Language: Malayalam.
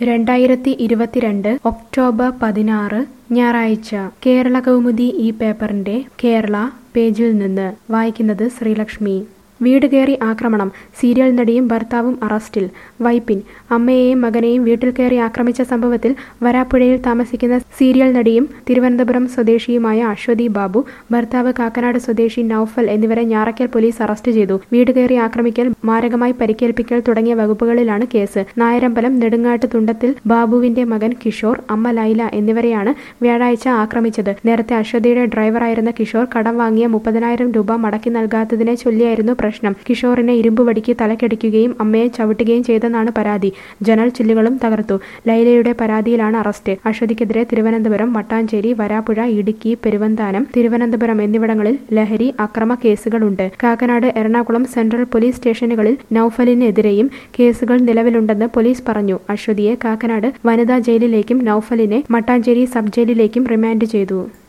രണ്ടായിരത്തി ഇരുപത്തിരണ്ട് ഒക്ടോബർ പതിനാറ് ഞായറാഴ്ച കേരള കൗമുദി ഈ പേപ്പറിന്റെ കേരള പേജിൽ നിന്ന് വായിക്കുന്നത് ശ്രീലക്ഷ്മി വീട് കയറി ആക്രമണം സീരിയൽ നടിയും ഭർത്താവും അറസ്റ്റിൽ വൈപ്പിൻ അമ്മയെയും മകനെയും വീട്ടിൽ കയറി ആക്രമിച്ച സംഭവത്തിൽ വരാപ്പുഴയിൽ താമസിക്കുന്ന സീരിയൽ നടിയും തിരുവനന്തപുരം സ്വദേശിയുമായ അശ്വതി ബാബു ഭർത്താവ് കാക്കനാട് സ്വദേശി നൌഫൽ എന്നിവരെ ഞാറയ്ക്കൽ പോലീസ് അറസ്റ്റ് ചെയ്തു വീട് കയറി ആക്രമിക്കൽ മാരകമായി പരിക്കേൽപ്പിക്കൽ തുടങ്ങിയ വകുപ്പുകളിലാണ് കേസ് നായരമ്പലം നെടുങ്ങാട്ട് തുണ്ടത്തിൽ ബാബുവിന്റെ മകൻ കിഷോർ അമ്മ ലൈല എന്നിവരെയാണ് വ്യാഴാഴ്ച ആക്രമിച്ചത് നേരത്തെ അശ്വതിയുടെ ഡ്രൈവറായിരുന്ന കിഷോർ കടം വാങ്ങിയ മുപ്പതിനായിരം രൂപ മടക്കി നൽകാത്തതിനെ ചൊല്ലിയായിരുന്നു പ്രശ്നം കിഷോറിനെ ഇരുമ്പുവടിക്ക് തലക്കടിക്കുകയും അമ്മയെ ചവിട്ടുകയും ചെയ്തെന്നാണ് പരാതി ജനൽ ചില്ലുകളും തകർത്തു ലൈലയുടെ പരാതിയിലാണ് അറസ്റ്റ് അശ്വതിക്കെതിരെ തിരുവനന്തപുരം മട്ടാഞ്ചേരി വരാപ്പുഴ ഇടുക്കി പെരുവന്താനം തിരുവനന്തപുരം എന്നിവിടങ്ങളിൽ ലഹരി അക്രമ കേസുകളുണ്ട് കാക്കനാട് എറണാകുളം സെൻട്രൽ പോലീസ് സ്റ്റേഷനുകളിൽ നൌഫലിനെതിരെയും കേസുകൾ നിലവിലുണ്ടെന്ന് പോലീസ് പറഞ്ഞു അശ്വതിയെ കാക്കനാട് വനിതാ ജയിലിലേക്കും നൌഫലിനെ മട്ടാഞ്ചേരി സബ് ജയിലിലേക്കും റിമാൻഡ് ചെയ്തു